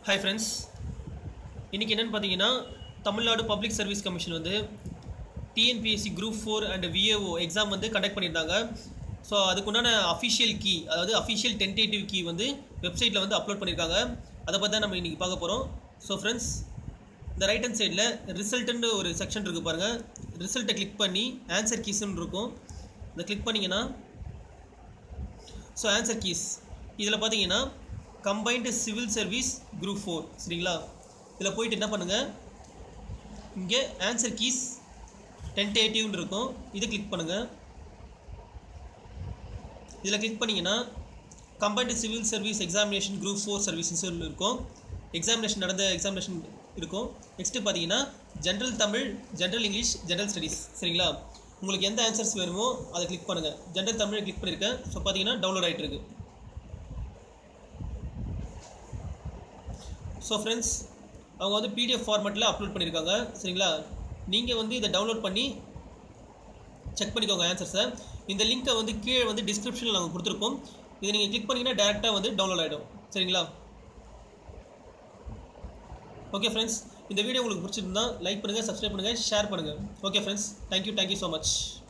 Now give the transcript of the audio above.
hi friends இன்றைக்கி என்னென்னு பார்த்தீங்கன்னா தமிழ்நாடு பப்ளிக் சர்வீஸ் கமிஷன் வந்து TNPSC group four and VAO exam வந்து கண்டக்ட் பண்ணியிருந்தாங்க ஸோ அதுக்குண்டான அஃபிஷியல் கீ அதாவது அஃபிஷியல் டென்டேட்டிவ் கீ வந்து வெப்சைட்டில் வந்து அப்லோட் பண்ணியிருக்காங்க அதை பற்றி தான் நம்ம இன்றைக்கி பார்க்க போகிறோம் ஸோ ஃப்ரெண்ட்ஸ் இந்த ரைட் ஹேண்ட் சைடில் ரிசல்ட்டுன்னு ஒரு செக்ஷன் இருக்குது பாருங்கள் ரிசல்ட்டை கிளிக் பண்ணி ஆன்சர் கீஸ்ன்னு இருக்கும் இதை கிளிக் பண்ணிங்கன்னா ஸோ ஆன்சர் கீஸ் இதில் பார்த்தீங்கன்னா combined civil service group four சரிங்களா இதில் போயிட்டு என்ன பண்ணுங்கள் இங்கே ஆன்சர் கீஸ் டென்டேட்டிவ்னு இருக்கும் இதை கிளிக் பண்ணுங்கள் இதில் கிளிக் பண்ணிங்கன்னா combined civil service examination group four சர்வீஸ்னு சொல்லி இருக்கும் எக்ஸாமினேஷன் நடந்த எக்ஸாமினேஷன் இருக்கும் நெக்ஸ்ட்டு பார்த்தீங்கன்னா general Tamil general English general studies சரிங்களா உங்களுக்கு எந்த ஆன்சர்ஸ் வேணுமோ அதை கிளிக் பண்ணுங்கள் ஜென்ரல் தமிழை கிளிக் பண்ணியிருக்கேன் ஸோ பார்த்தீங்கன்னா டவுன்லோட் ஆகிட்டு இருக்கு ஸோ ஃப்ரெண்ட்ஸ் அவங்க வந்து பிடிஎஃப் ஃபார்மேட்டில் அப்லோட் பண்ணியிருக்காங்க சரிங்களா நீங்கள் வந்து இதை டவுன்லோட் பண்ணி செக் பண்ணிக்கோங்க ஆன்சர்ஸை இந்த லிங்க்கை வந்து கீழே வந்து டிஸ்கிரிப்ஷனில் நாங்கள் கொடுத்துருப்போம் இதை நீங்கள் கிளிக் பண்ணிங்கன்னா டேரெக்டாக வந்து டவுன்லோட் ஆகிடும் சரிங்களா ஓகே ஃப்ரெண்ட்ஸ் இந்த வீடியோ உங்களுக்கு பிடிச்சிருந்தா லைக் பண்ணுங்கள் சப்ஸ்கிரைப் பண்ணுங்கள் ஷேர் பண்ணுங்கள் okay friends thank you thank you so much